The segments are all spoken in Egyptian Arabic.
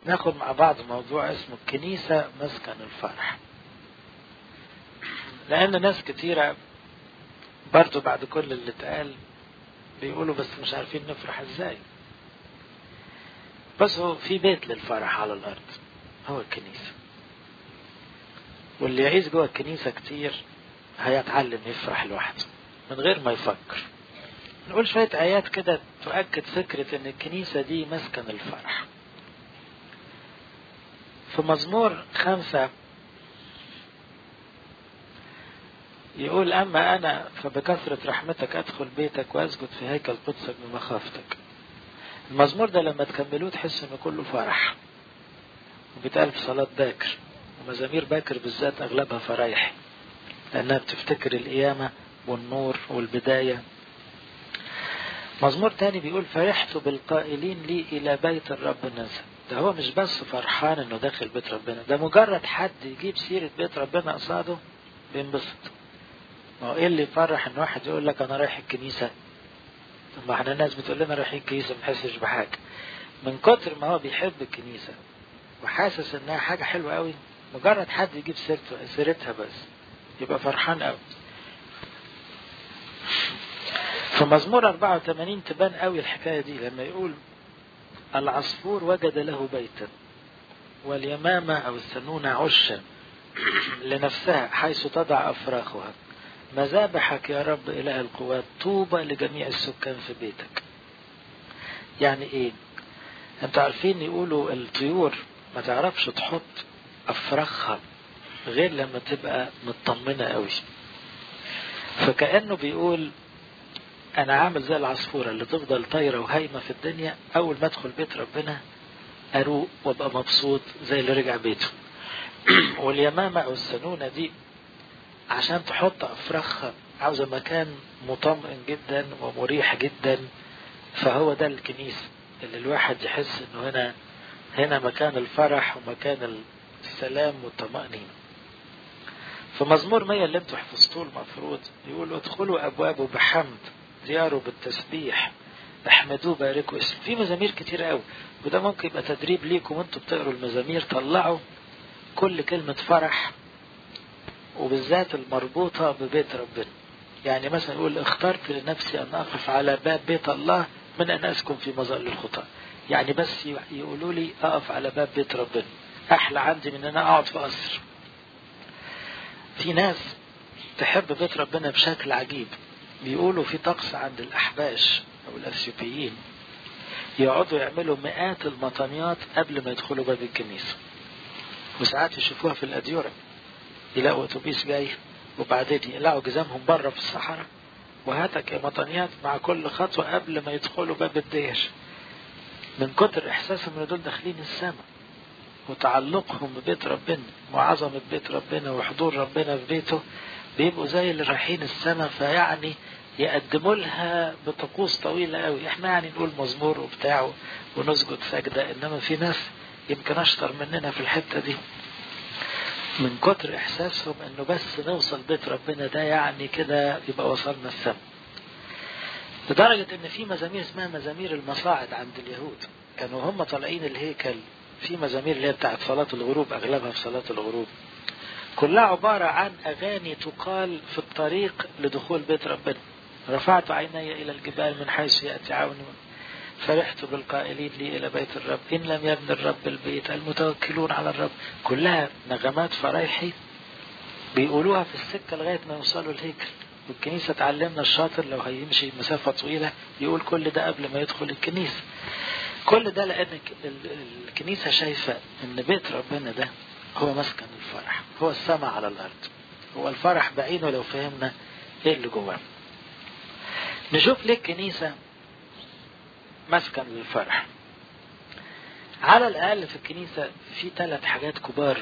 ناخد مع بعض موضوع اسمه الكنيسة مسكن الفرح لأن ناس كتيرة برضو بعد كل اللي اتقال بيقولوا بس مش عارفين نفرح ازاي بس هو في بيت للفرح على الأرض هو الكنيسة واللي يعيش جوه الكنيسة كتير هيتعلم يفرح لوحده من غير ما يفكر نقول شوية آيات كده تؤكد فكرة إن الكنيسة دي مسكن الفرح في مزمور خمسة يقول أما أنا فبكثرة رحمتك أدخل بيتك وأسجد في هيكل قدسك بمخافتك المزمور ده لما تكملوه تحس إنه كله فرح وبيتقال في صلاة باكر ومزامير باكر بالذات أغلبها فرايح لأنها بتفتكر القيامة والنور والبداية مزمور تاني بيقول فرحت بالقائلين لي إلى بيت الرب نزل ده هو مش بس فرحان انه داخل بيت ربنا ده مجرد حد يجيب سيرة بيت ربنا قصاده بينبسط ما هو ايه اللي يفرح ان واحد يقول لك انا رايح الكنيسة طب ما احنا الناس بتقول لنا رايحين الكنيسة ما نحسش بحاجة من كتر ما هو بيحب الكنيسة وحاسس انها حاجة حلوة قوي مجرد حد يجيب سيرته سيرتها بس يبقى فرحان قوي في مزمور 84 تبان قوي الحكاية دي لما يقول العصفور وجد له بيتا واليمامة أو السنونة عشا لنفسها حيث تضع أفراخها مذابحك يا رب إله القوات طوبى لجميع السكان في بيتك يعني إيه أنتوا عارفين يقولوا الطيور ما تعرفش تحط أفراخها غير لما تبقى مطمنة قوي فكأنه بيقول انا عامل زي العصفوره اللي تفضل طايره وهايمه في الدنيا اول ما ادخل بيت ربنا اروق وابقى مبسوط زي اللي رجع بيته واليمامه او السنونه دي عشان تحط افراخها عاوزه مكان مطمئن جدا ومريح جدا فهو ده الكنيسه اللي الواحد يحس انه هنا هنا مكان الفرح ومكان السلام والطمأنينة في مزمور 100 اللي انتوا حفظتوه المفروض يقول ادخلوا ابوابه بحمد دياره بالتسبيح احمدوه باركوا اسمه في مزامير كتير قوي وده ممكن يبقى تدريب ليكم وانتوا بتقروا المزامير طلعوا كل كلمة فرح وبالذات المربوطة ببيت ربنا يعني مثلا يقول اخترت لنفسي ان اقف على باب بيت الله من ان اسكن في مظل الخطى يعني بس يقولوا لي اقف على باب بيت ربنا احلى عندي من ان انا اقعد في قصر في ناس تحب بيت ربنا بشكل عجيب بيقولوا في طقس عند الأحباش أو الأثيوبيين يقعدوا يعملوا مئات المطانيات قبل ما يدخلوا باب الكنيسة وساعات يشوفوها في الأديرة يلاقوا أتوبيس جاي وبعدين يقلعوا جزامهم بره في الصحراء وهاتك يا مطانيات مع كل خطوة قبل ما يدخلوا باب الدير من كتر إحساسهم إن دول داخلين السماء وتعلقهم ببيت ربنا وعظمة بيت ربنا وحضور ربنا في بيته بيبقوا زي اللي رايحين السماء فيعني يقدموا لها بطقوس طويلة قوي احنا يعني نقول مزمور وبتاع ونسجد سجدة انما في ناس يمكن اشطر مننا في الحتة دي من كتر احساسهم انه بس نوصل بيت ربنا ده يعني كده يبقى وصلنا السماء لدرجة ان في مزامير اسمها مزامير المصاعد عند اليهود كانوا هم طالعين الهيكل في مزامير اللي هي بتاعت صلاة الغروب اغلبها في صلاة الغروب كلها عبارة عن أغاني تقال في الطريق لدخول بيت ربنا رفعت عيني إلى الجبال من حيث يأتي عوني فرحت بالقائلين لي إلى بيت الرب إن لم يبني الرب البيت المتوكلون على الرب كلها نغمات فرايحي بيقولوها في السكة لغاية ما يوصلوا الهيكل والكنيسة تعلمنا الشاطر لو هيمشي مسافة طويلة يقول كل ده قبل ما يدخل الكنيسة كل ده لأن الكنيسة شايفة إن بيت ربنا ده هو مسكن الفرح هو السماء على الأرض هو الفرح بعينه لو فهمنا إيه اللي جواه نشوف ليه الكنيسة مسكن للفرح على الأقل في الكنيسة في ثلاث حاجات كبار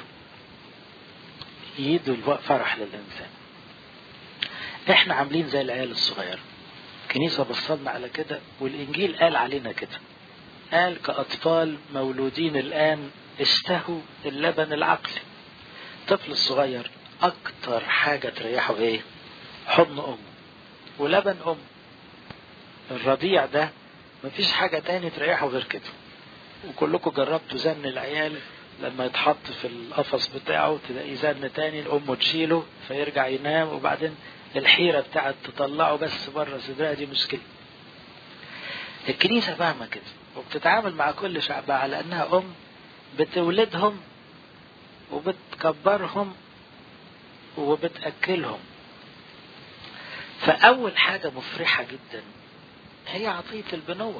يدوا الفرح للإنسان احنا عاملين زي العيال الصغير الكنيسة بصلنا على كده والإنجيل قال علينا كده قال كأطفال مولودين الآن اشتهوا اللبن العقلي الطفل الصغير أكتر حاجة تريحه إيه؟ حضن أمه ولبن أمه الرضيع ده مفيش حاجة تاني تريحه غير كده وكلكم جربتوا زن العيال لما يتحط في القفص بتاعه تلاقيه زن تاني الأم تشيله فيرجع ينام وبعدين الحيرة بتاعت تطلعه بس بره صدرها دي مشكلة الكنيسة فاهمة كده وبتتعامل مع كل شعبها على أنها أم بتولدهم وبتكبرهم وبتأكلهم فأول حاجة مفرحة جدا هي عطية البنوة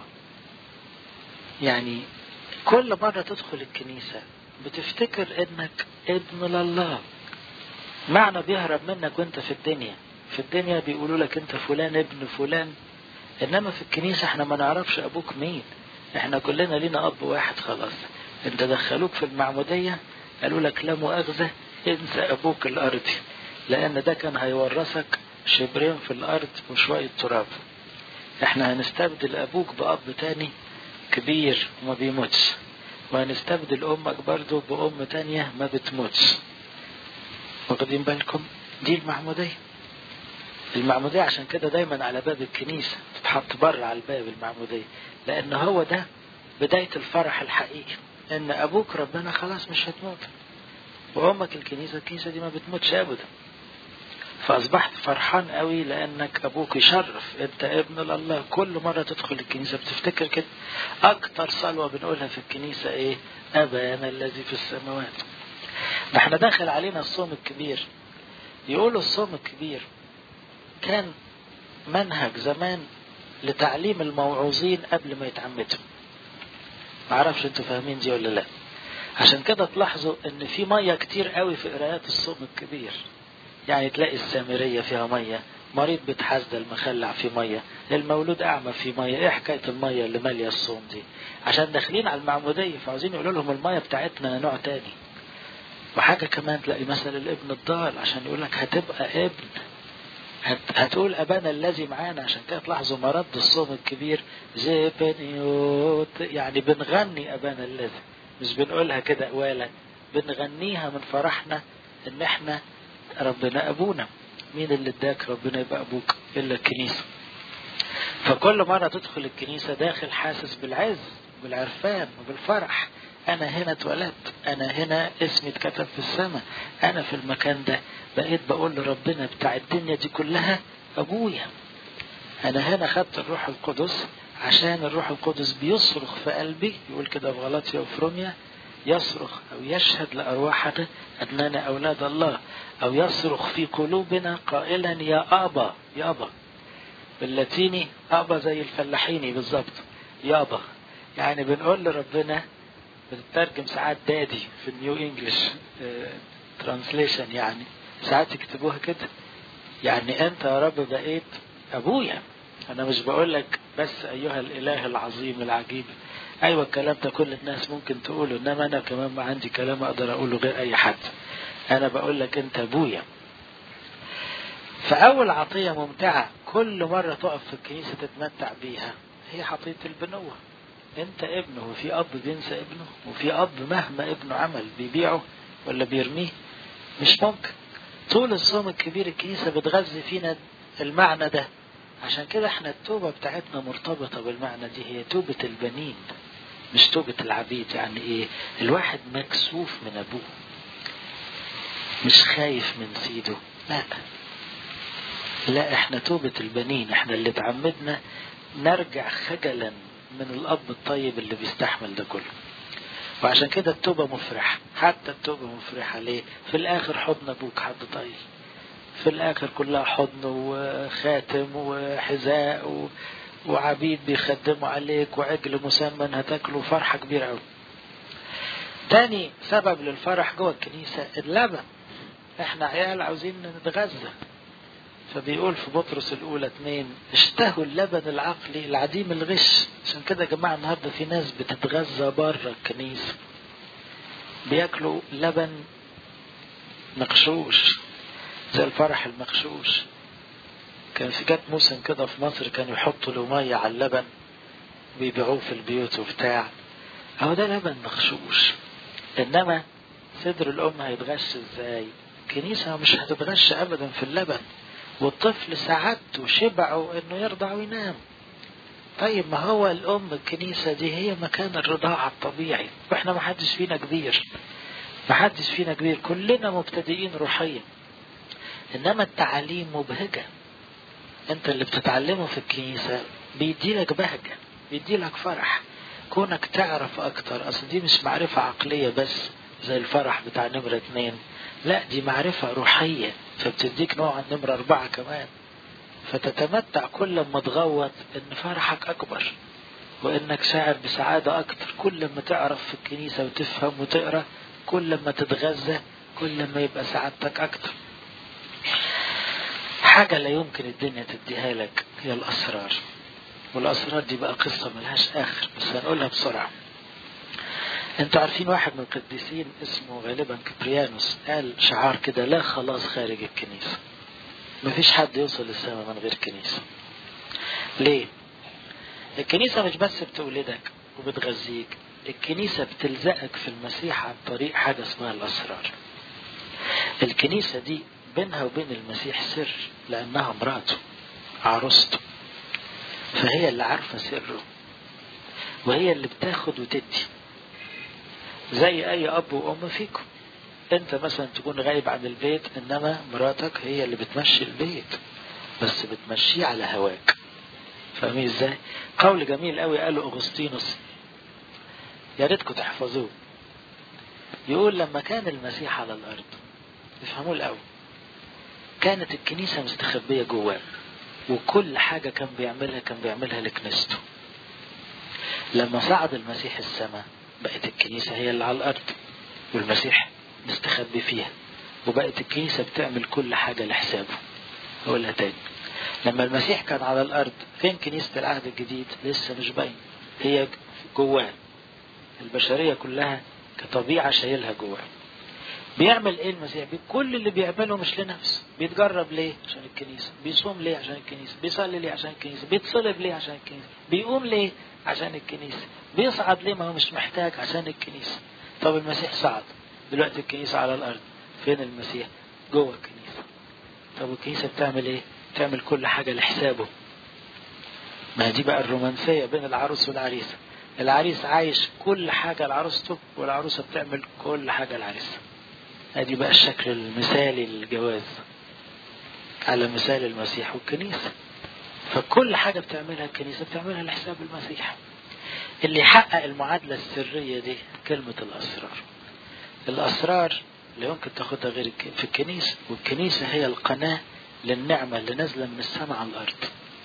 يعني كل مرة تدخل الكنيسة بتفتكر انك ابن لله معنى بيهرب منك وانت في الدنيا في الدنيا بيقولوا لك انت فلان ابن فلان انما في الكنيسة احنا ما نعرفش ابوك مين احنا كلنا لينا اب واحد خلاص انت دخلوك في المعمودية قالوا لك لا مؤاخذة انسى ابوك الارضي لان ده كان هيورثك شبرين في الارض وشوية تراب احنا هنستبدل ابوك باب تاني كبير وما بيموتش وهنستبدل امك برضو بام تانية ما بتموتش واخدين بالكم دي المعمودية المعمودية عشان كده دايما على باب الكنيسة تتحط بره على الباب المعمودية لان هو ده بداية الفرح الحقيقي ان ابوك ربنا خلاص مش هتموت وامك الكنيسة الكنيسة دي ما بتموتش ابدا فاصبحت فرحان قوي لانك ابوك يشرف انت ابن الله كل مرة تدخل الكنيسة بتفتكر كده اكتر صلوة بنقولها في الكنيسة ايه ابانا الذي في السماوات ده احنا داخل علينا الصوم الكبير يقولوا الصوم الكبير كان منهج زمان لتعليم الموعوظين قبل ما يتعمدوا معرفش انتوا فاهمين دي ولا لا عشان كده تلاحظوا ان في مية كتير قوي في قرايات الصوم الكبير يعني تلاقي السامرية فيها مية مريض بتحزد المخلع في مية المولود أعمى في مية إيه حكاية المية اللي مالية الصوم دي عشان داخلين على المعمودية فعاوزين يقولوا لهم المية بتاعتنا نوع تاني وحاجة كمان تلاقي مثل الابن الضال عشان يقول لك هتبقى ابن هت هتقول أبانا الذي معانا عشان كده تلاحظوا مرض الصوم الكبير زيبنيوت يعني بنغني أبانا الذي مش بنقولها كده قوالا بنغنيها من فرحنا ان احنا ربنا ابونا مين اللي اداك ربنا يبقى ابوك الا الكنيسه فكل مره تدخل الكنيسه داخل حاسس بالعز بالعرفان وبالفرح انا هنا اتولدت انا هنا اسمي اتكتب في السماء انا في المكان ده بقيت بقول لربنا بتاع الدنيا دي كلها ابويا انا هنا خدت الروح القدس عشان الروح القدس بيصرخ في قلبي يقول كده في غلطيا وفروميا يصرخ أو يشهد لأرواحنا أننا أولاد الله أو يصرخ في قلوبنا قائلا يا أبا يابا باللاتيني أبا زي الفلاحيني بالظبط يابا يعني بنقول لربنا بتترجم ساعات دادي في النيو انجلش ترانسليشن يعني ساعات يكتبوها كده يعني انت يا رب بقيت ابويا انا مش بقول لك بس ايها الاله العظيم العجيب ايوه الكلام ده كل الناس ممكن تقوله انما انا كمان ما عندي كلام اقدر اقوله غير اي حد انا بقول لك انت ابويا فاول عطيه ممتعه كل مره تقف في الكنيسه تتمتع بيها هي عطيه البنوه انت ابنه وفي اب بينسى ابنه وفي اب مهما ابنه عمل بيبيعه ولا بيرميه مش ممكن طول الصوم الكبير الكنيسه بتغذي فينا المعنى ده عشان كده احنا التوبة بتاعتنا مرتبطة بالمعنى دي هي توبة البنين مش توبة العبيد يعني ايه الواحد مكسوف من ابوه مش خايف من سيده لا لا احنا توبة البنين احنا اللي اتعمدنا نرجع خجلا من الاب الطيب اللي بيستحمل ده كله وعشان كده التوبة مفرحة حتى التوبة مفرحة ليه في الاخر حضن ابوك حد طيب في الاخر كلها حضن وخاتم وحذاء و... وعبيد بيخدموا عليك وعجل مسمن هتاكله فرحة كبيرة قوي تاني سبب للفرح جوه الكنيسة اللبن احنا عيال عاوزين نتغذى فبيقول في بطرس الأولى اتنين اشتهوا اللبن العقلي العديم الغش عشان كده يا جماعة النهاردة في ناس بتتغذى بره الكنيسة بياكلوا لبن مغشوش زي الفرح المغشوش كان في جات موسم كده في مصر كانوا يحطوا له مية على اللبن ويبيعوه في البيوت وبتاع هو ده لبن مغشوش انما صدر الام هيتغش ازاي الكنيسة مش هتتغش ابدا في اللبن والطفل سعادته شبعه انه يرضع وينام طيب ما هو الأم الكنيسة دي هي مكان الرضاعة الطبيعي وإحنا ما حدش فينا كبير ما حدش فينا كبير كلنا مبتدئين روحيا إنما التعاليم مبهجة أنت اللي بتتعلمه في الكنيسة بيديلك بهجة بيديلك فرح كونك تعرف أكتر أصل دي مش معرفة عقلية بس زي الفرح بتاع نمرة اتنين لا دي معرفة روحية فبتديك نوع نمرة أربعة كمان فتتمتع كل ما تغوط ان فرحك اكبر وانك شاعر بسعادة اكتر كل ما تعرف في الكنيسة وتفهم وتقرأ كل ما تتغذى كل ما يبقى سعادتك اكتر حاجة لا يمكن الدنيا تديها لك هي الاسرار والاسرار دي بقى قصة ملهاش اخر بس هنقولها بسرعة انتوا عارفين واحد من القديسين اسمه غالبا كبريانوس قال شعار كده لا خلاص خارج الكنيسه مفيش حد يوصل للسماء من غير كنيسة ليه الكنيسة مش بس بتولدك وبتغذيك الكنيسة بتلزقك في المسيح عن طريق حاجة اسمها الأسرار الكنيسة دي بينها وبين المسيح سر لأنها مراته عروسته فهي اللي عارفة سره وهي اللي بتاخد وتدي زي أي أب وأم فيكم انت مثلا تكون غايب عن البيت انما مراتك هي اللي بتمشي البيت بس بتمشيه على هواك فاهمين ازاي قول جميل قوي قاله اغسطينوس يا ريتكم تحفظوه يقول لما كان المسيح على الارض افهموه الاول كانت الكنيسه مستخبيه جواه وكل حاجه كان بيعملها كان بيعملها لكنيسته لما صعد المسيح السماء بقت الكنيسه هي اللي على الارض والمسيح مستخبي فيها وبقت الكنيسة بتعمل كل حاجة لحسابه أقولها تاني لما المسيح كان على الأرض فين كنيسة العهد الجديد لسه مش باين هي جواه البشرية كلها كطبيعة شايلها جواه بيعمل ايه المسيح كل اللي بيعمله مش لنفسه بيتجرب ليه عشان الكنيسة بيصوم ليه عشان الكنيسة بيصلي ليه عشان الكنيسة بيتصلب ليه عشان الكنيسة بيقوم ليه عشان الكنيسة بيصعد ليه ما هو مش محتاج عشان الكنيسة طب المسيح صعد دلوقتي الكنيسة على الأرض فين المسيح جوه الكنيسة طب الكنيسة بتعمل ايه بتعمل كل حاجة لحسابه ما دي بقى الرومانسية بين العروس والعريس العريس عايش كل حاجة لعروسته والعروسة بتعمل كل حاجة لعريسها ادي بقى الشكل المثالي للجواز على مثال المسيح والكنيسة فكل حاجة بتعملها الكنيسة بتعملها لحساب المسيح اللي يحقق المعادلة السرية دي كلمة الأسرار الأسرار لا يمكن تاخدها غير في الكنيسة والكنيسة هي القناة للنعمة اللي نازلة من السماء على الأرض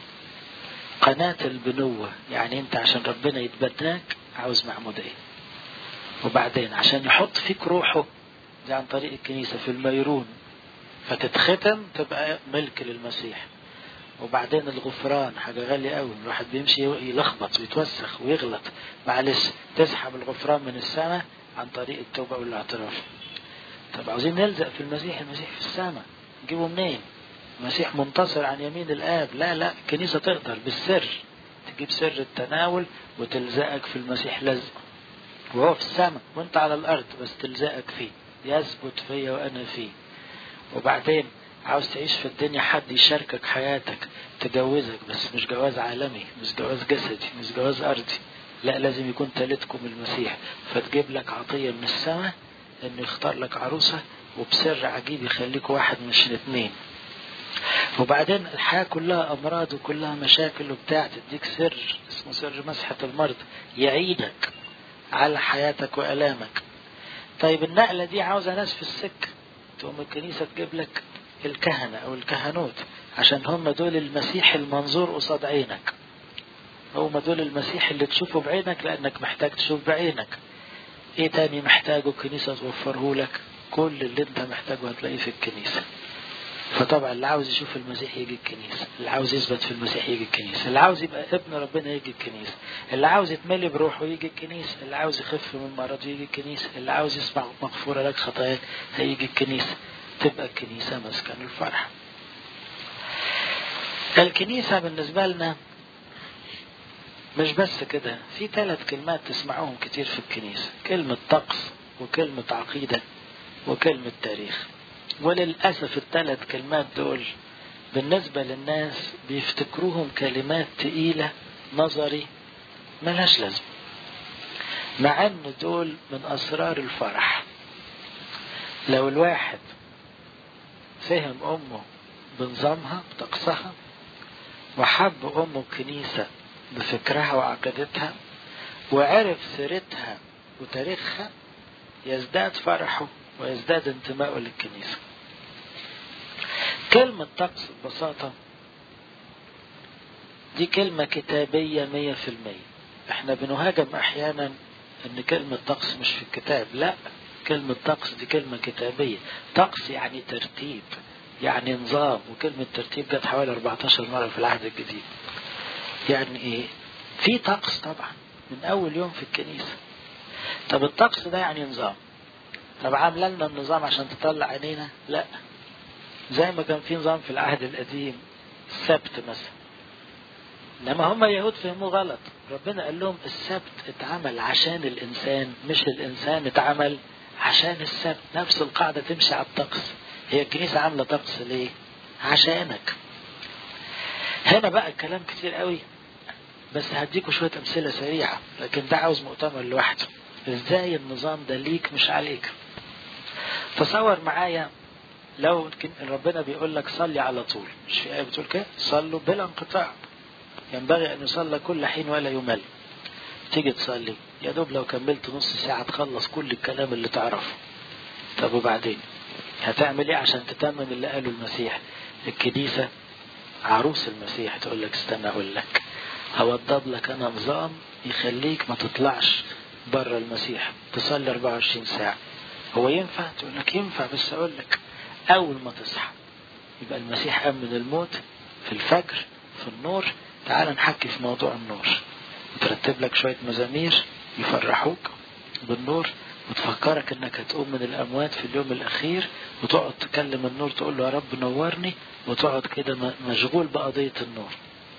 قناة البنوة يعني أنت عشان ربنا يتبناك عاوز معمودية وبعدين عشان يحط فيك روحه دي عن طريق الكنيسة في الميرون فتتختم تبقى ملك للمسيح وبعدين الغفران حاجة غالية قوي الواحد بيمشي يلخبط ويتوسخ ويغلط معلش تسحب الغفران من السماء عن طريق التوبة والاعتراف طب عاوزين نلزق في المسيح المسيح في السماء نجيبه منين المسيح منتصر عن يمين الآب لا لا الكنيسة تقدر بالسر تجيب سر التناول وتلزقك في المسيح لزق وهو في السماء وانت على الأرض بس تلزقك فيه يثبت فيا وأنا فيه وبعدين عاوز تعيش في الدنيا حد يشاركك حياتك تجوزك بس مش جواز عالمي مش جواز جسدي مش جواز أرضي لا لازم يكون تالتكم المسيح فتجيب لك عطية من السماء انه يختار لك عروسة وبسر عجيب يخليك واحد مش الاثنين وبعدين الحياة كلها أمراض وكلها مشاكل وبتاع تديك سر اسمه سر مسحة المرض يعيدك على حياتك وألامك طيب النقلة دي عاوزة ناس في السكة تقوم الكنيسة تجيب لك الكهنة أو الكهنوت عشان هم دول المسيح المنظور قصاد عينك هم دول المسيح اللي تشوفه بعينك لأنك محتاج تشوف بعينك ايه تاني محتاجه الكنيسة توفره لك كل اللي انت محتاجه هتلاقيه في الكنيسة فطبعا اللي عاوز يشوف المسيح يجي الكنيسة اللي عاوز يثبت في المسيح يجي الكنيسة اللي عاوز يبقى ابن ربنا يجي الكنيسة اللي عاوز يتملي بروحه يجي الكنيسة اللي عاوز يخف من مرضه يجي الكنيسة اللي عاوز يسمع مغفورة لك خطاياك هيجي الكنيسة تبقى الكنيسة مسكن الفرح الكنيسة بالنسبة لنا مش بس كده في ثلاث كلمات تسمعوهم كتير في الكنيسة كلمة طقس وكلمة عقيدة وكلمة تاريخ وللأسف الثلاث كلمات دول بالنسبة للناس بيفتكروهم كلمات تقيلة نظري ملهاش لازمة مع ان دول من اسرار الفرح لو الواحد فهم امه بنظامها بطقسها وحب امه الكنيسة بفكرها وعقيدتها وعرف سيرتها وتاريخها يزداد فرحه ويزداد انتمائه للكنيسة كلمة طقس ببساطة دي كلمة كتابية مية في المية احنا بنهاجم احيانا ان كلمة طقس مش في الكتاب لا كلمة طقس دي كلمة كتابية طقس يعني ترتيب يعني نظام وكلمة ترتيب جت حوالي 14 مرة في العهد الجديد يعني ايه في طقس طبعا من اول يوم في الكنيسة طب الطقس ده يعني نظام طب عامله لنا النظام عشان تطلع عينينا لا زي ما كان في نظام في العهد القديم السبت مثلا انما هم اليهود فهموه غلط ربنا قال لهم السبت اتعمل عشان الانسان مش الانسان اتعمل عشان السبت نفس القاعدة تمشي على الطقس هي الكنيسة عاملة طقس ليه عشانك هنا بقى الكلام كتير قوي بس هديكوا شوية أمثلة سريعة لكن ده عاوز مؤتمر لوحده ازاي النظام ده ليك مش عليك تصور معايا لو ربنا بيقول لك صلي على طول مش في آية بتقول كده صلوا بلا انقطاع ينبغي أن يصلى كل حين ولا يمل تيجي تصلي يا دوب لو كملت نص ساعة تخلص كل الكلام اللي تعرفه طب وبعدين هتعمل ايه عشان تتمم اللي قاله المسيح الكنيسة عروس المسيح تقول لك استنى اقول لك هوضب لك انا نظام يخليك ما تطلعش بره المسيح تصلي 24 ساعة هو ينفع تقول لك ينفع بس اقول لك اول ما تصحى يبقى المسيح قام من الموت في الفجر في النور تعال نحكي في موضوع النور وترتب لك شوية مزامير يفرحوك بالنور وتفكرك انك هتقوم من الاموات في اليوم الاخير وتقعد تكلم النور تقول له يا رب نورني وتقعد كده مشغول بقضية النور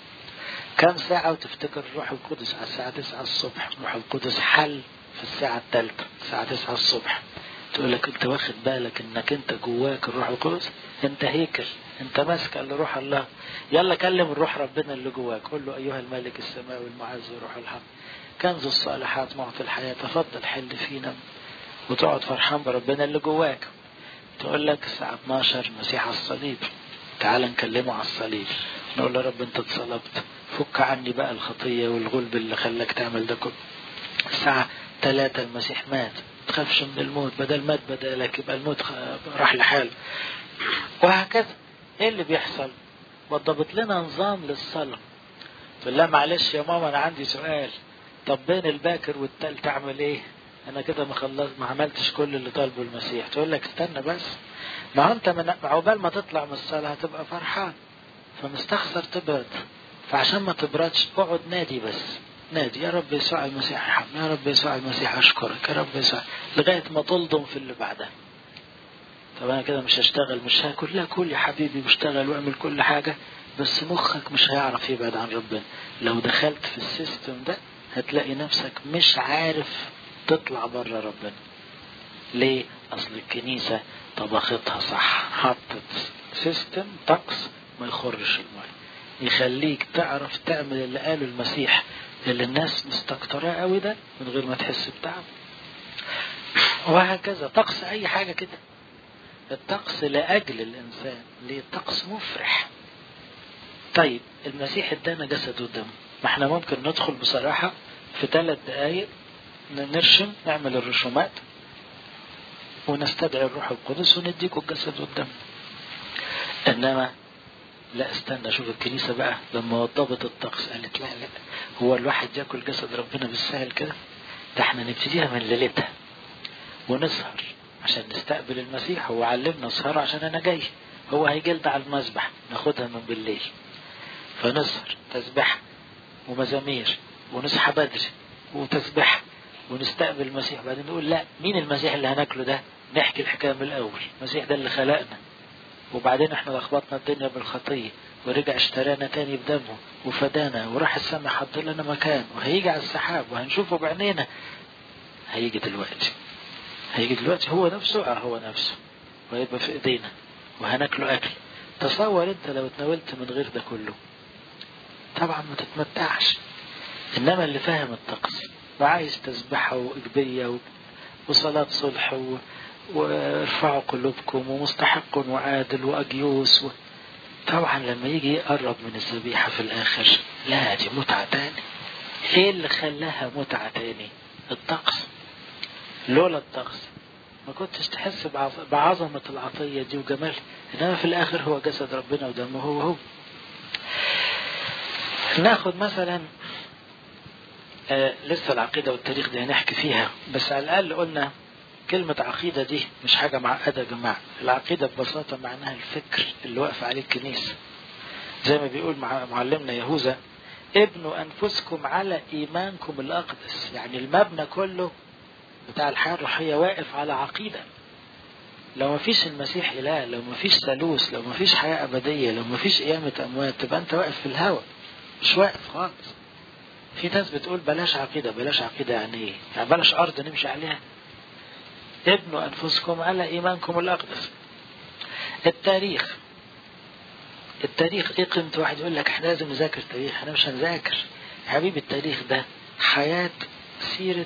كم ساعة وتفتكر الروح القدس على الساعة 9 الصبح الروح القدس حل في الساعة الثالثة الساعة 9 الصبح تقول لك انت واخد بالك انك انت جواك الروح القدس انت هيكل انت ماسك لروح الله يلا كلم الروح ربنا اللي جواك قول له ايها الملك السماوي المعز روح الحق كنز الصالحات معطي الحياة تفضل حل فينا وتقعد فرحان بربنا اللي جواك تقول لك الساعة 12 مسيح على الصليب تعال نكلمه على الصليب نقول له رب انت اتصلبت فك عني بقى الخطية والغلب اللي خلاك تعمل ده كله الساعة 3 المسيح مات تخافش من الموت بدل مات بدالك يبقى الموت راح لحاله وهكذا ايه اللي بيحصل وضبط لنا نظام للصلاة تقول لها معلش يا ماما انا عندي سؤال طب بين الباكر والتالت اعمل ايه انا كده ما خلص ما عملتش كل اللي طالبه المسيح تقول لك استنى بس ما هو انت من عقبال ما تطلع من الصلاة هتبقى فرحان فمستخسر تبرد فعشان ما تبردش اقعد نادي بس نادي يا رب يسوع المسيح ارحمنا يا رب يسوع المسيح اشكرك يا رب يسوع لغايه ما تلضم في اللي بعدها طب انا كده مش هشتغل مش هاكل لا كل يا حبيبي بشتغل واعمل كل حاجه بس مخك مش هيعرف يبعد عن ربنا لو دخلت في السيستم ده هتلاقي نفسك مش عارف تطلع بره ربنا ليه اصل الكنيسه طبختها صح حطت سيستم طقس ما يخرش الميه يخليك تعرف تعمل اللي قاله المسيح اللي الناس مستكتراه قوي ده من غير ما تحس بتعب وهكذا طقس اي حاجه كده الطقس لاجل الانسان ليه الطقس مفرح طيب المسيح ادانا جسد ودم ما احنا ممكن ندخل بصراحه في ثلاث دقايق نرشم نعمل الرسومات ونستدعي الروح القدس ونديكوا الجسد والدم انما لا استنى شوف الكنيسة بقى لما وضبت الطقس قالت لا لا هو الواحد ياكل جسد ربنا بالسهل كده ده احنا نبتديها من ليلتها ونسهر عشان نستقبل المسيح هو علمنا اسهر عشان انا جاي هو هيجلد على المذبح ناخدها من بالليل فنسهر تسبح ومزامير ونصحى بدري وتسبح ونستقبل المسيح بعدين نقول لا مين المسيح اللي هناكله ده نحكي الحكايه من الاول المسيح ده اللي خلقنا وبعدين احنا لخبطنا الدنيا بالخطيه ورجع اشترانا تاني بدمه وفدانا وراح السماء حط لنا مكان وهيجي على السحاب وهنشوفه بعينينا هيجي دلوقتي هيجي دلوقتي هو نفسه اه هو نفسه وهيبقى في ايدينا وهناكله اكل تصور انت لو اتناولت من غير ده كله طبعا ما تتمتعش إنما اللي فاهم الطقس وعايز تسبحة وإجبية وصلاة صلح و... وارفعوا قلوبكم ومستحق وعادل وأجيوس و... طبعا لما يجي يقرب من الذبيحة في الآخر لا دي متعة تاني ايه اللي خلاها متعة تاني الطقس لولا الطقس ما كنتش تحس بعظمة العطية دي وجمال إنما في الآخر هو جسد ربنا ودمه هو هو ناخد مثلا آه لسه العقيدة والتاريخ دي هنحكي فيها بس على الأقل قلنا كلمة عقيدة دي مش حاجة معقدة يا جماعة العقيدة ببساطة معناها الفكر اللي واقف عليه الكنيسة زي ما بيقول معلمنا يهوذا ابنوا أنفسكم على إيمانكم الأقدس يعني المبنى كله بتاع الحياة الروحية واقف على عقيدة لو ما فيش المسيح إله لو ما فيش ثالوث لو ما فيش حياة أبدية لو ما فيش قيامة أموات تبقى أنت واقف في الهواء مش واقف خالص في ناس بتقول بلاش عقيدة بلاش عقيدة يعني ايه يعني بلاش أرض نمشي عليها ابنوا أنفسكم على إيمانكم الأقدس التاريخ التاريخ ايه قيمته واحد يقول لك احنا لازم نذاكر تاريخ احنا مش هنذاكر حبيبي التاريخ ده حياة سيرة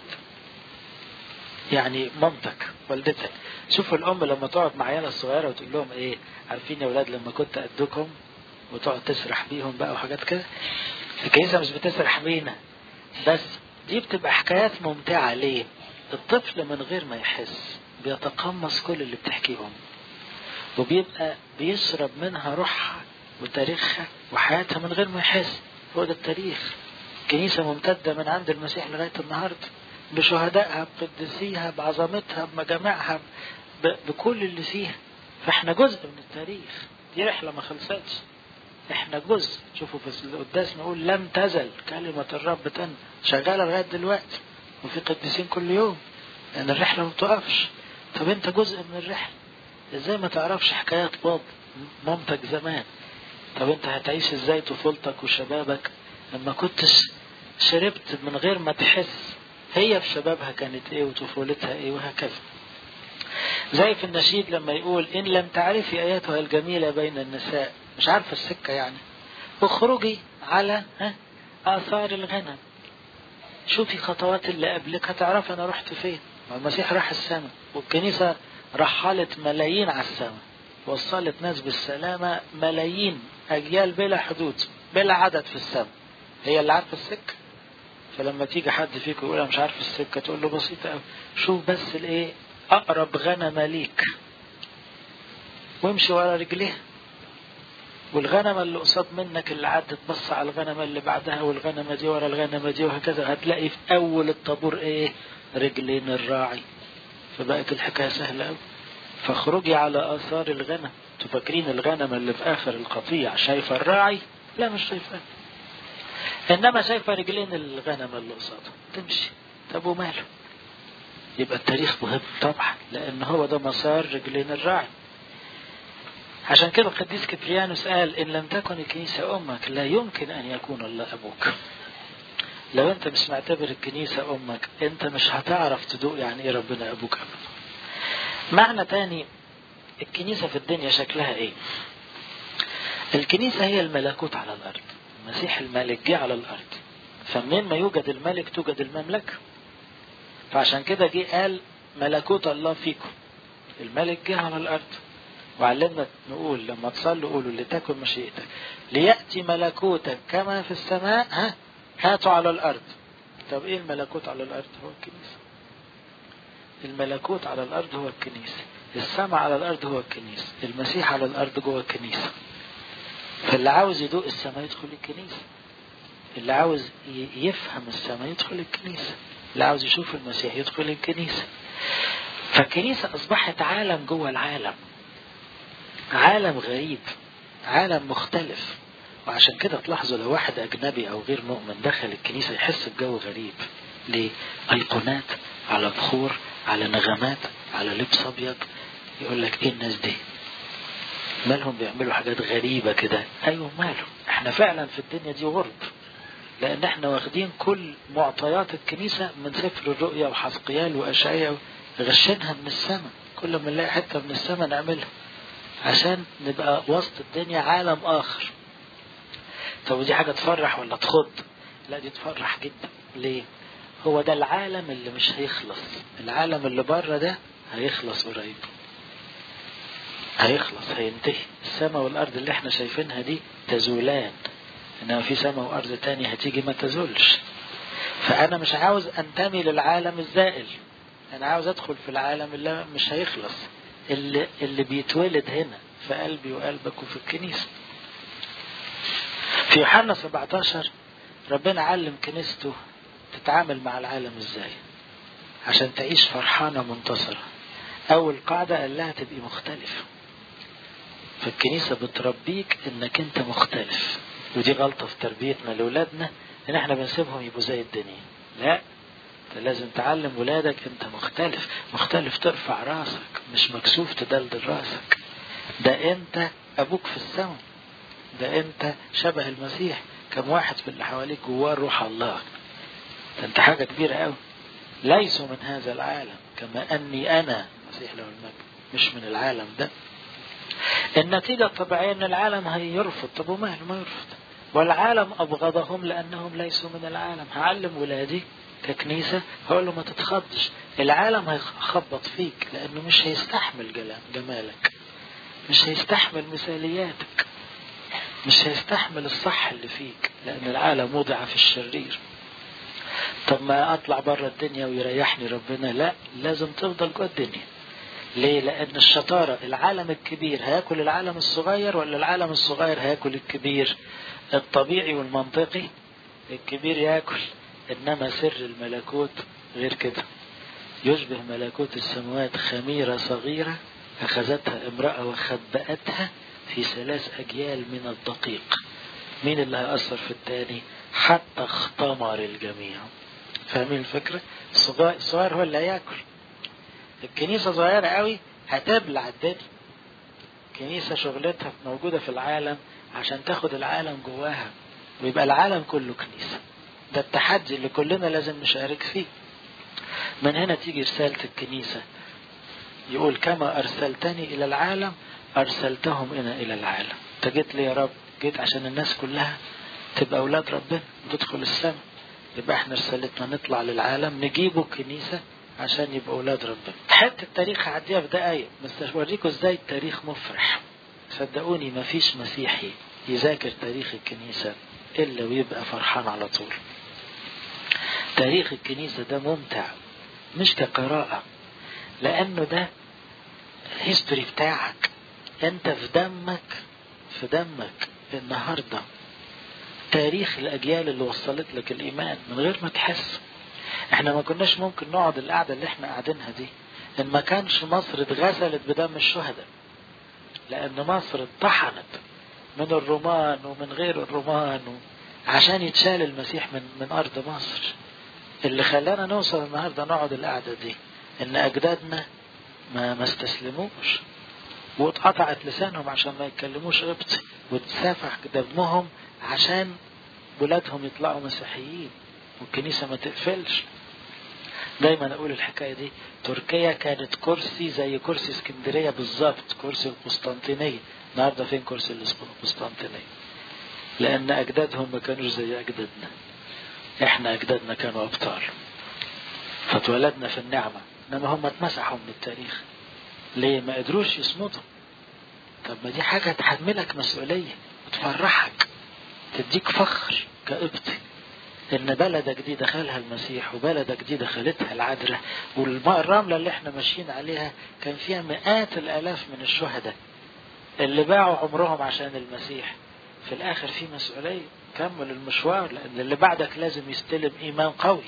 يعني مامتك والدتك شوفوا الأم لما تقعد مع عيالها الصغيرة وتقول لهم ايه عارفين يا ولاد لما كنت قدكم وتقعد تسرح بيهم بقى وحاجات كده الكنيسة مش بتسرح بينا بس دي بتبقى حكايات ممتعة ليه الطفل من غير ما يحس بيتقمص كل اللي بتحكيهم وبيبقى بيشرب منها روحها وتاريخها وحياتها من غير ما يحس هو ده التاريخ كنيسة ممتدة من عند المسيح لغاية النهاردة بشهدائها بقدسيها بعظمتها بمجامعها بكل اللي فيها فاحنا جزء من التاريخ دي رحلة ما خلصتش احنا جزء شوفوا في القداس نقول لم تزل كلمة الرب تن شغالة لغاية دلوقتي وفي قديسين كل يوم لأن الرحلة ما بتقفش طب أنت جزء من الرحلة إزاي ما تعرفش حكايات باب مامتك زمان طب أنت هتعيش إزاي طفولتك وشبابك لما كنتش شربت من غير ما تحس هي في شبابها كانت إيه وطفولتها إيه وهكذا زي في النشيد لما يقول إن لم تعرفي آياتها الجميلة بين النساء مش عارفة السكة يعني اخرجي على ها آثار الغنم شوفي خطوات اللي قبلك هتعرف انا رحت فين المسيح راح السماء والكنيسة رحلت ملايين على السماء وصلت ناس بالسلامة ملايين أجيال بلا حدود بلا عدد في السماء هي اللي عارفة السكة فلما تيجي حد فيكم يقول أنا مش عارف السكة تقول له بسيطة أوي شوف بس الإيه أقرب غنم ليك وامشي ورا رجليها والغنمة اللي قصاد منك اللي عدت بص على الغنمة اللي بعدها والغنمة دي ورا الغنمة دي وهكذا هتلاقي في أول الطابور إيه رجلين الراعي فبقت الحكاية سهلة أوي فاخرجي على آثار الغنم تفكرين الغنم اللي في آخر القطيع شايفة الراعي لا مش شايفة إنما شايفة رجلين الغنم اللي قصاده تمشي طب وماله يبقى التاريخ مهم طبعا لأن هو ده مسار رجلين الراعي عشان كده القديس كبريانوس قال إن لم تكن الكنيسة أمك لا يمكن أن يكون الله أبوك لو أنت مش معتبر الكنيسة أمك أنت مش هتعرف تدوق يعني إيه ربنا أبوك أبدا معنى تاني الكنيسة في الدنيا شكلها إيه الكنيسة هي الملكوت على الأرض المسيح الملك جه على الأرض فمنين ما يوجد الملك توجد المملكة فعشان كده جه قال ملكوت الله فيكم الملك جه على الأرض وعلمنا نقول لما تصلوا قولوا لتكن مشيئتك ليأتي ملكوتك كما في السماء ها هاتوا على الأرض طب إيه الملكوت على الأرض هو الكنيسة الملكوت على الأرض هو الكنيسة السماء على الأرض هو الكنيسة المسيح على الأرض جوه الكنيسة فاللي عاوز يدوق السماء يدخل الكنيسة اللي عاوز يفهم السماء يدخل الكنيسة اللي عاوز يشوف المسيح يدخل الكنيسة فالكنيسة أصبحت عالم جوه العالم عالم غريب عالم مختلف وعشان كده تلاحظوا لو واحد أجنبي أو غير مؤمن دخل الكنيسة يحس بجو غريب ليه؟ أيقونات على بخور على نغمات على لبس أبيض يقول لك إيه الناس دي؟ مالهم بيعملوا حاجات غريبة كده أيوة ماله احنا فعلا في الدنيا دي غرب لأن احنا واخدين كل معطيات الكنيسة من سفر الرؤيا وحسقيال وأشعياء غشينها من السماء كل ما نلاقي حتة من السماء نعملها عشان نبقى وسط الدنيا عالم آخر طب ودي حاجة تفرح ولا تخض لا دي تفرح جدا ليه هو ده العالم اللي مش هيخلص العالم اللي بره ده هيخلص قريب هيخلص هينتهي السماء والارض اللي احنا شايفينها دي تزولان انما في سماء وارض تاني هتيجي ما تزولش فانا مش عاوز انتمي للعالم الزائل انا عاوز ادخل في العالم اللي مش هيخلص اللي, اللي بيتولد هنا في قلبي وقلبك وفي الكنيسة في يوحنا 17 ربنا علم كنيسته تتعامل مع العالم ازاي عشان تعيش فرحانة منتصرة أول قاعدة قال لها تبقي مختلف فالكنيسة بتربيك انك انت مختلف ودي غلطة في تربيتنا لأولادنا ان احنا بنسيبهم يبقوا زي الدنيا لا انت لازم تعلم ولادك انت مختلف مختلف ترفع راسك مش مكسوف تدلدل راسك ده انت ابوك في السماء ده انت شبه المسيح كم واحد في اللي حواليك جواه روح الله ده انت حاجة كبيرة قوي ليسوا من هذا العالم كما اني انا المسيح له المجد مش من العالم ده النتيجة الطبيعية ان العالم هيرفض طب وماله ما يرفض والعالم ابغضهم لانهم ليسوا من العالم هعلم ولادي ككنيسة هقول له ما تتخضش العالم هيخبط فيك لانه مش هيستحمل جمالك مش هيستحمل مثالياتك مش هيستحمل الصح اللي فيك لان العالم وضع في الشرير طب ما اطلع بره الدنيا ويريحني ربنا لا لازم تفضل جوه الدنيا ليه لان الشطارة العالم الكبير هياكل العالم الصغير ولا العالم الصغير هياكل الكبير الطبيعي والمنطقي الكبير ياكل انما سر الملكوت غير كده يشبه ملكوت السماوات خميرة صغيرة أخذتها امرأة وخبأتها في ثلاث أجيال من الدقيق مين اللي هيأثر في التاني حتى اختمر الجميع فاهمين الفكرة الصغير هو اللي هياكل الكنيسة صغيرة قوي هتبلع الدنيا كنيسة شغلتها موجودة في العالم عشان تاخد العالم جواها ويبقى العالم كله كنيسة ده التحدي اللي كلنا لازم نشارك فيه من هنا تيجي رسالة الكنيسة يقول كما أرسلتني إلى العالم أرسلتهم أنا إلى العالم أنت جيت لي يا رب جيت عشان الناس كلها تبقى أولاد ربنا تدخل السماء يبقى احنا رسالتنا نطلع للعالم نجيبه كنيسة عشان يبقى أولاد ربنا حتى التاريخ هعديها في دقايق بس أوريكم ازاي التاريخ مفرح صدقوني ما فيش مسيحي يذاكر تاريخ الكنيسة إلا ويبقى فرحان على طول تاريخ الكنيسة ده ممتع مش كقراءة لأنه ده الهيستوري بتاعك أنت في دمك في دمك النهاردة تاريخ الأجيال اللي وصلت لك الإيمان من غير ما تحس احنا ما كناش ممكن نقعد القعدة اللي احنا قاعدينها دي ان ما كانش مصر اتغسلت بدم الشهداء لان مصر اتطحنت من الرومان ومن غير الرومان و... عشان يتشال المسيح من من ارض مصر اللي خلانا نوصل النهارده نقعد القعده دي ان اجدادنا ما ما استسلموش واتقطعت لسانهم عشان ما يتكلموش قبطي واتسافح دمهم عشان ولادهم يطلعوا مسيحيين والكنيسة ما تقفلش دايما اقول الحكاية دي تركيا كانت كرسي زي كرسي اسكندرية بالظبط كرسي القسطنطينية النهاردة فين كرسي القسطنطينية لان اجدادهم ما كانوش زي اجدادنا احنا اجدادنا كانوا ابطال فاتولدنا في النعمة انما هم اتمسحوا من التاريخ ليه ما قدروش يصمدوا طب ما دي حاجة تحملك مسؤولية وتفرحك تديك فخر كقبطي ان بلدك دي دخلها المسيح وبلدك دي دخلتها العذراء والرملة اللي احنا ماشيين عليها كان فيها مئات الالاف من الشهداء اللي باعوا عمرهم عشان المسيح في الاخر في مسؤولية كمل المشوار لان اللي بعدك لازم يستلم ايمان قوي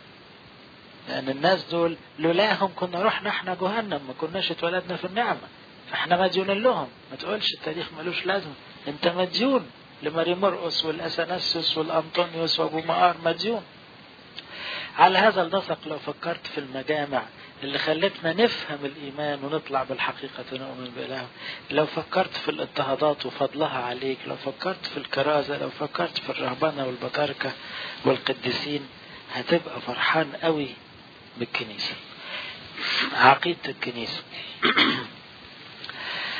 لان الناس دول لولاهم كنا رحنا احنا جهنم ما كناش اتولدنا في النعمة فاحنا مديونين لهم ما تقولش التاريخ ملوش لازمة انت مديون لماري مرقس والأثناسيوس والأنطونيوس وأبو مقار مديون على هذا النسق لو فكرت في المجامع اللي خلتنا نفهم الإيمان ونطلع بالحقيقة نؤمن بإله لو فكرت في الاضطهادات وفضلها عليك لو فكرت في الكرازة لو فكرت في الرهبنة والبطاركة والقديسين هتبقى فرحان قوي بالكنيسة عقيدة الكنيسة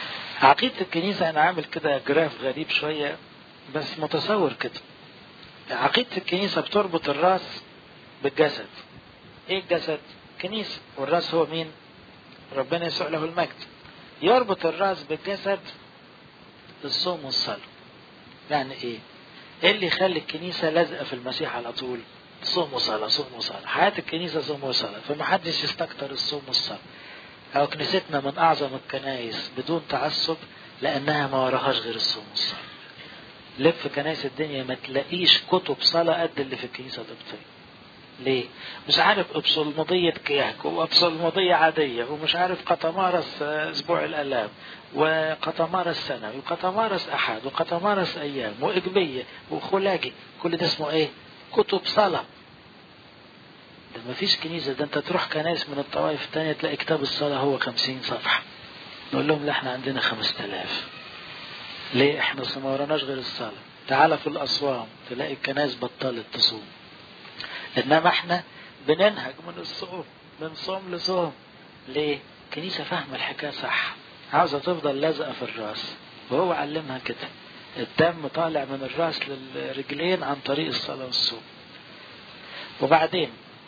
عقيدة الكنيسة أنا عامل كده جراف غريب شوية بس متصور كده عقيدة الكنيسة بتربط الراس بالجسد ايه الجسد كنيسة والراس هو مين ربنا يسوع له المجد يربط الراس بالجسد الصوم والصلاة يعني ايه ايه اللي يخلي الكنيسة لازقة في المسيح على طول صوم وصلاة صوم وصلاة حياة الكنيسة صوم وصلاة فمحدش يستكتر الصوم والصلاة أو كنيستنا من أعظم الكنائس بدون تعصب لأنها ما وراهاش غير الصوم والصلاة لف كنائس الدنيا ما تلاقيش كتب صلاة قد اللي في الكنيسة القبطية ليه؟ مش عارف ابصلمضية كياك وابصلمضية عادية ومش عارف قطمارس اسبوع الالام وقطمارس سنة وقطمارس احد وقطمارس ايام واجبية وخلاجي كل ده اسمه ايه؟ كتب صلاة ده ما فيش كنيسة ده انت تروح كنائس من الطوائف التانية تلاقي كتاب الصلاة هو خمسين صفحة نقول لهم لا احنا عندنا خمس تلاف ليه احنا ما وراناش غير الصلاة تعال في الأصوام تلاقي الكنائس بطلت تصوم إنما احنا بننهج من الصوم من صوم لصوم ليه؟ كنيسة فاهمة الحكاية صح عاوزة تفضل لازقة في الراس وهو علمها كده الدم طالع من الراس للرجلين عن طريق الصلاة والصوم وبعدين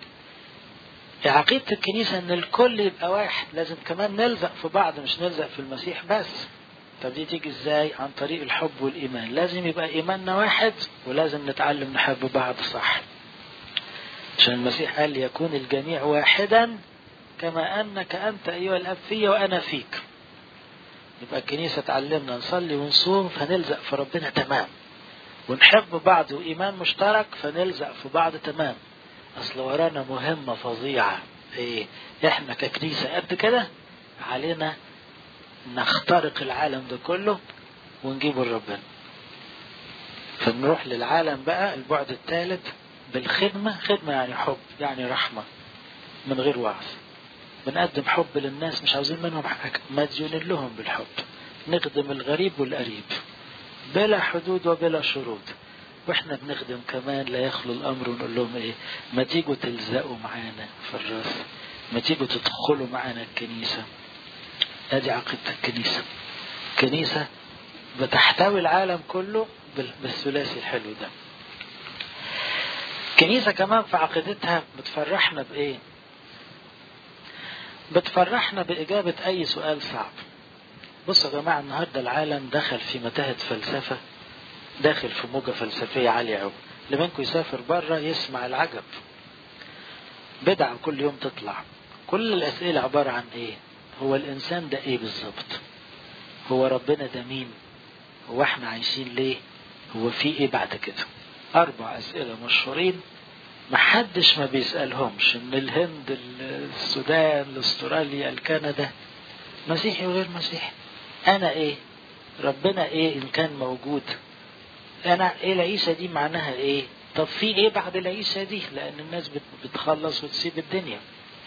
عقيدة الكنيسة ان الكل يبقى واحد لازم كمان نلزق في بعض مش نلزق في المسيح بس طب دي تيجي ازاي عن طريق الحب والايمان لازم يبقى ايماننا واحد ولازم نتعلم نحب بعض صح عشان المسيح قال يكون الجميع واحدا كما انك انت ايها الاب في وانا فيك يبقى الكنيسة تعلمنا نصلي ونصوم فنلزق في ربنا تمام ونحب بعض وإيمان مشترك فنلزق في بعض تمام أصل ورانا مهمة فظيعة إيه إحنا ككنيسة قد كده علينا نخترق العالم ده كله ونجيبه لربنا فنروح للعالم بقى البعد الثالث بالخدمة خدمة يعني حب يعني رحمة من غير وعظ بنقدم حب للناس مش عاوزين منهم حاجة مديونين لهم بالحب نخدم الغريب والقريب بلا حدود وبلا شروط واحنا بنخدم كمان لا يخلو الامر ونقول لهم ايه ما تيجوا تلزقوا معانا في الراس ما تيجوا تدخلوا معانا الكنيسة ادي عقيدة الكنيسة كنيسة بتحتوي العالم كله بالثلاثي الحلو ده كنيسة كمان في عقيدتها بتفرحنا بايه بتفرحنا بإجابة أي سؤال صعب بصوا يا جماعة النهاردة العالم دخل في متاهة فلسفة داخل في موجة فلسفية عالية أوي اللي منكم يسافر بره يسمع العجب بدعة كل يوم تطلع كل الأسئلة عبارة عن إيه هو الإنسان ده إيه بالظبط هو ربنا ده مين هو إحنا عايشين ليه هو في إيه بعد كده أربع أسئلة مشهورين محدش ما بيسألهمش من الهند السودان لاستراليا لكندا مسيحي وغير مسيحي انا ايه ربنا ايه ان كان موجود انا ايه العيشه دي معناها ايه طب في ايه بعد العيشه دي لان الناس بتخلص وتسيب الدنيا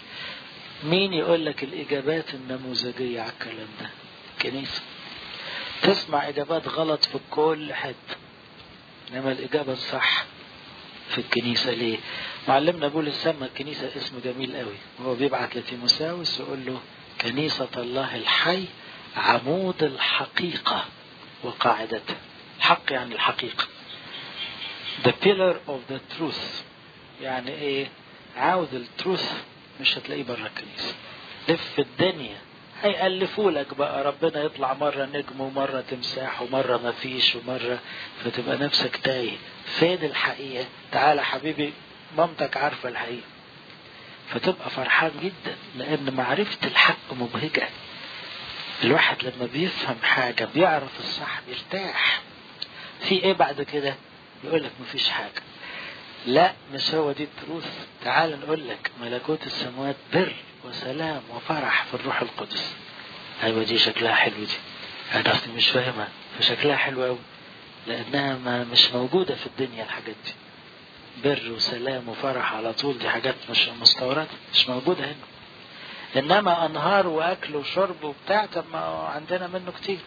مين يقول لك الاجابات النموذجيه على الكلام ده كنيسه تسمع اجابات غلط في كل حته انما الاجابه الصح في الكنيسة ليه معلمنا بولس سمى الكنيسة اسم جميل قوي وهو بيبعت لتيموساوس يقول له كنيسة الله الحي عمود الحقيقة وقاعدتها الحق يعني الحقيقة the pillar of the truth يعني ايه عاوز التروث مش هتلاقيه بره الكنيسة لف الدنيا هيألفوا لك بقى ربنا يطلع مرة نجم ومرة تمساح ومرة مفيش ومرة فتبقى نفسك تايه فين الحقيقة تعالى حبيبي مامتك عارفة الحقيقة فتبقى فرحان جدا لأن معرفة الحق مبهجة الواحد لما بيفهم حاجة بيعرف الصح بيرتاح في ايه بعد كده يقول لك مفيش حاجة لا مش هو دي التروث تعال نقول لك ملكوت السماوات بر وسلام وفرح في الروح القدس ايوه دي شكلها حلو دي انا اصلي مش فاهمها فشكلها حلو قوي لانها ما مش موجوده في الدنيا الحاجات دي بر وسلام وفرح على طول دي حاجات مش مستورده مش موجوده هنا انما انهار واكل وشرب وبتاع طب ما عندنا منه كتير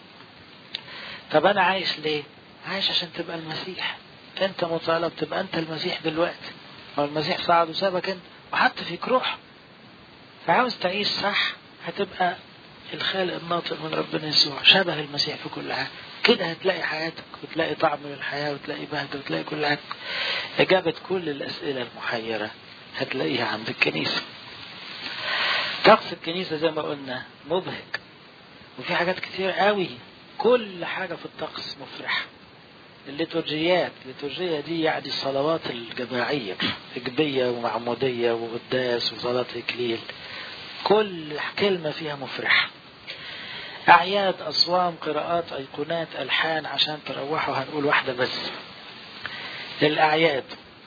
طب انا عايش ليه عايش عشان تبقى المسيح انت مطالب تبقى انت المسيح دلوقتي هو المسيح صعد وسابك انت وحط فيك روح فعاوز تعيش صح هتبقى الخالق الناطق من ربنا يسوع شبه المسيح في كل حاجه كده هتلاقي حياتك وتلاقي طعم للحياة وتلاقي بهجة وتلاقي كل حاجة إجابة كل الأسئلة المحيرة هتلاقيها عند الكنيسة طقس الكنيسة زي ما قلنا مبهج وفي حاجات كتير قوي كل حاجة في الطقس مفرحة الليتورجيات الليتورجية دي يعني الصلوات الجماعية إجبية ومعمودية وقداس وصلاة إكليل كل كلمة فيها مفرحة أعياد أصوام قراءات أيقونات ألحان عشان تروحوا هنقول واحدة بس الأعياد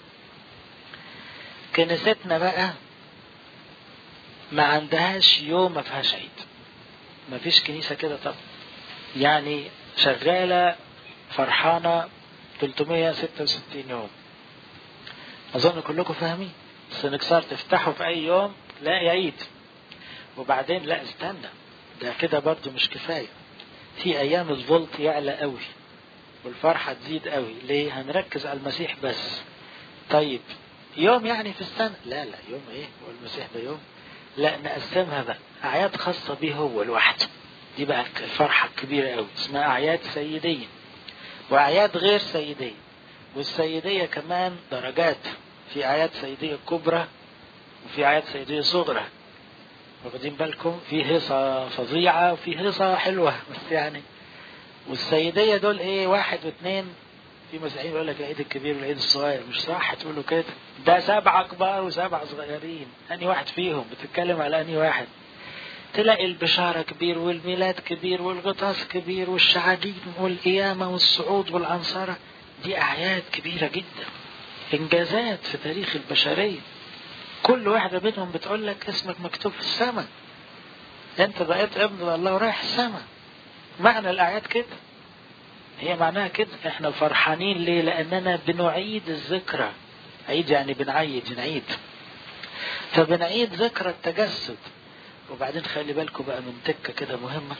كنيستنا بقى ما عندهاش يوم ما فيهاش عيد ما فيش كنيسة كده طب يعني شغالة فرحانة 366 يوم أظن كلكم فاهمين السنكسار تفتحه في أي يوم تلاقي عيد وبعدين لا استنى ده كده برضو مش كفاية في أيام الفولت يعلى قوي والفرحة تزيد قوي ليه هنركز على المسيح بس طيب يوم يعني في السنة لا لا يوم ايه هو المسيح ده يوم لا نقسمها بقى أعياد خاصة بيه هو لوحده دي بقى الفرحة الكبيرة قوي اسمها أعياد سيدية وأعياد غير سيدية والسيدية كمان درجات في أعياد سيدية كبرى وفي أعياد سيدية صغرى واخدين بالكم في هيصة فظيعة وفي هيصة حلوة بس يعني والسيدية دول ايه واحد واثنين في مسيحيين يقول لك العيد الكبير والعيد الصغير مش صح تقولوا كده ده سبعة كبار وسبعة صغيرين أني واحد فيهم بتتكلم على أني واحد تلاقي البشارة كبير والميلاد كبير والغطاس كبير والشعادين والقيامة والصعود والعنصرة دي أعياد كبيرة جدا إنجازات في تاريخ البشرية كل واحدة منهم بتقول لك اسمك مكتوب في السماء انت بقيت ابن الله ورايح السماء معنى الأعياد كده هي معناها كده احنا فرحانين ليه لأننا بنعيد الذكرى عيد يعني بنعيد نعيد فبنعيد ذكرى التجسد وبعدين خلي بالكم بقى من تكة كده مهمة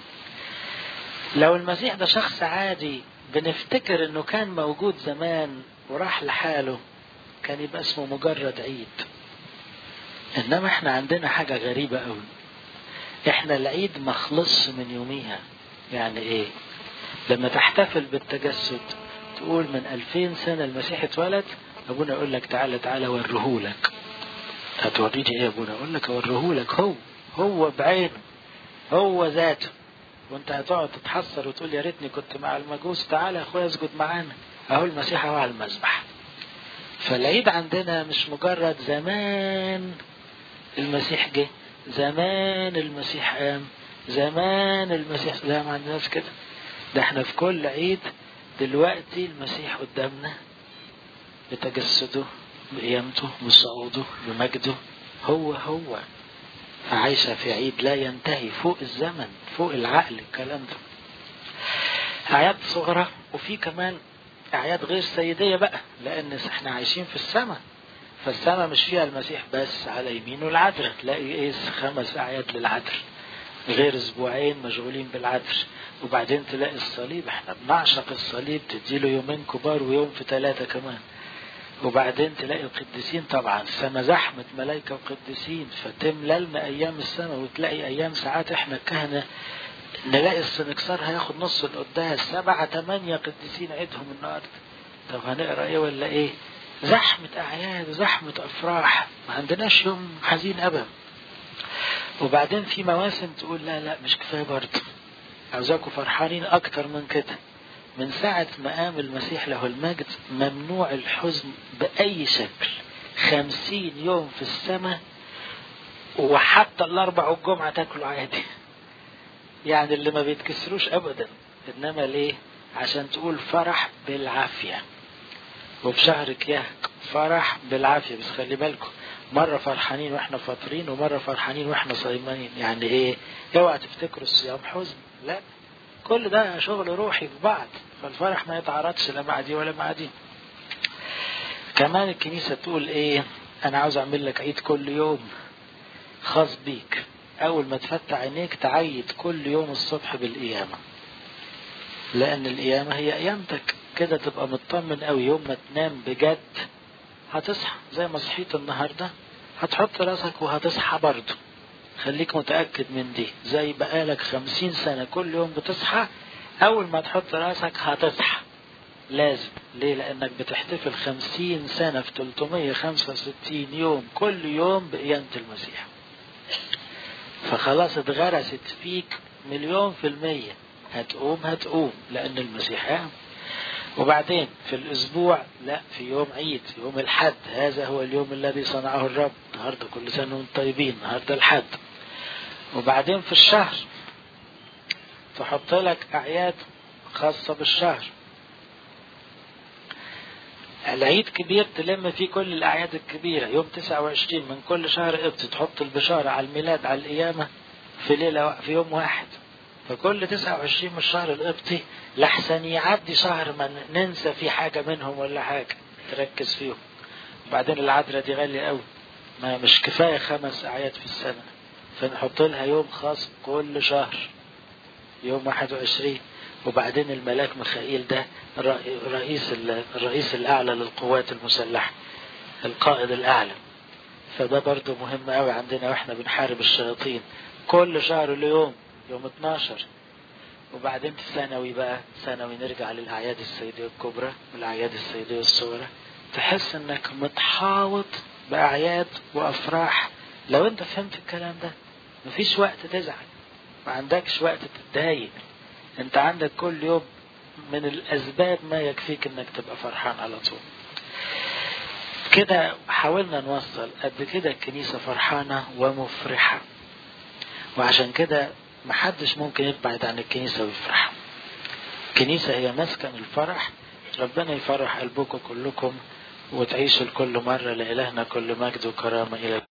لو المسيح ده شخص عادي بنفتكر انه كان موجود زمان وراح لحاله كان يبقى اسمه مجرد عيد انما احنا عندنا حاجة غريبة قوي احنا العيد ما خلصش من يوميها يعني ايه لما تحتفل بالتجسد تقول من ألفين سنة المسيح اتولد أبونا يقول لك تعالى تعالى وريهولك هتوريني ايه يا ابونا اقول لك اوريهولك هو هو بعينه هو ذاته وانت هتقعد تتحسر وتقول يا ريتني كنت مع المجوس تعالى يا اخويا اسجد معانا اهو المسيح هو على المذبح فالعيد عندنا مش مجرد زمان المسيح جه زمان المسيح قام زمان المسيح لا ما عندناش كده ده احنا في كل عيد دلوقتي المسيح قدامنا بتجسده بقيامته بصعوده بمجده هو هو فعايشة في عيد لا ينتهي فوق الزمن فوق العقل الكلام ده أعياد صغرى وفي كمان أعياد غير سيدية بقى لأن احنا عايشين في السماء فالسماء مش فيها المسيح بس على يمينه العذراء تلاقي ايه خمس أعياد للعذراء غير اسبوعين مشغولين بالعذر وبعدين تلاقي الصليب احنا بنعشق الصليب تديله يومين كبار ويوم في ثلاثة كمان وبعدين تلاقي القديسين طبعا السماء زحمة ملائكة وقديسين فتملى لنا أيام السماء وتلاقي أيام ساعات احنا الكهنة نلاقي السنكسار هياخد نص القداس سبعة تمانية قديسين عيدهم النهاردة طب هنقرا ايه ولا ايه زحمة أعياد وزحمة أفراح ما عندناش يوم حزين أبدا وبعدين في مواسم تقول لا لا مش كفاية برضه عاوزاكم فرحانين أكتر من كده من ساعة ما قام المسيح له المجد ممنوع الحزن بأي شكل خمسين يوم في السماء وحتى الأربع والجمعة تاكلوا عادي يعني اللي ما بيتكسروش أبدا إنما ليه عشان تقول فرح بالعافية وفي شهر كياك فرح بالعافية بس خلي بالكم مرة فرحانين واحنا فاطرين ومرة فرحانين واحنا صايمين يعني ايه اوعى تفتكروا الصيام حزن لا كل ده شغل روحي في بعض فالفرح ما يتعارضش لا مع دي ولا مع دي كمان الكنيسة تقول ايه انا عاوز اعمل لك عيد كل يوم خاص بيك اول ما تفتح عينيك تعيد كل يوم الصبح بالقيامة لان القيامة هي قيامتك كده تبقى مطمن قوي يوم ما تنام بجد هتصحى زي ما صحيت النهاردة هتحط راسك وهتصحى برضه خليك متأكد من دي زي بقالك خمسين سنة كل يوم بتصحى أول ما تحط راسك هتصحى لازم ليه لأنك بتحتفل خمسين سنة في 365 يوم كل يوم بقيامة المسيح فخلاص اتغرست فيك مليون في المية هتقوم هتقوم لأن المسيح قام وبعدين في الأسبوع لا في يوم عيد يوم الحد هذا هو اليوم الذي صنعه الرب النهاردة كل سنة وانتم طيبين النهاردة الحد وبعدين في الشهر تحط لك أعياد خاصة بالشهر العيد كبير تلم فيه كل الأعياد الكبيرة يوم 29 من كل شهر قبط تحط البشارة على الميلاد على القيامة في ليلة في يوم واحد فكل 29 من الشهر القبطي لحسن يعدي شهر ما ننسى فيه حاجة منهم ولا حاجة تركز فيهم وبعدين العذراء دي غالية قوي ما مش كفاية خمس أعياد في السنة فنحط لها يوم خاص كل شهر يوم 21 وبعدين الملاك ميخائيل ده رئيس الرئيس الأعلى للقوات المسلحة القائد الأعلى فده برضه مهم قوي عندنا واحنا بنحارب الشياطين كل شهر له يوم يوم 12 وبعدين في ثانوي بقى ثانوي نرجع للأعياد السيدية الكبرى والأعياد السيدية الصغرى تحس انك متحاوط بأعياد وأفراح لو انت فهمت الكلام ده مفيش وقت تزعل ما عندكش وقت تتضايق انت عندك كل يوم من الأسباب ما يكفيك انك تبقى فرحان على طول كده حاولنا نوصل قد كده الكنيسة فرحانة ومفرحة وعشان كده محدش ممكن يبعد عن الكنيسة ويفرح الكنيسة هي مسكن الفرح ربنا يفرح قلبكم كلكم وتعيشوا لكل مرة لإلهنا كل مجد وكرامة إلى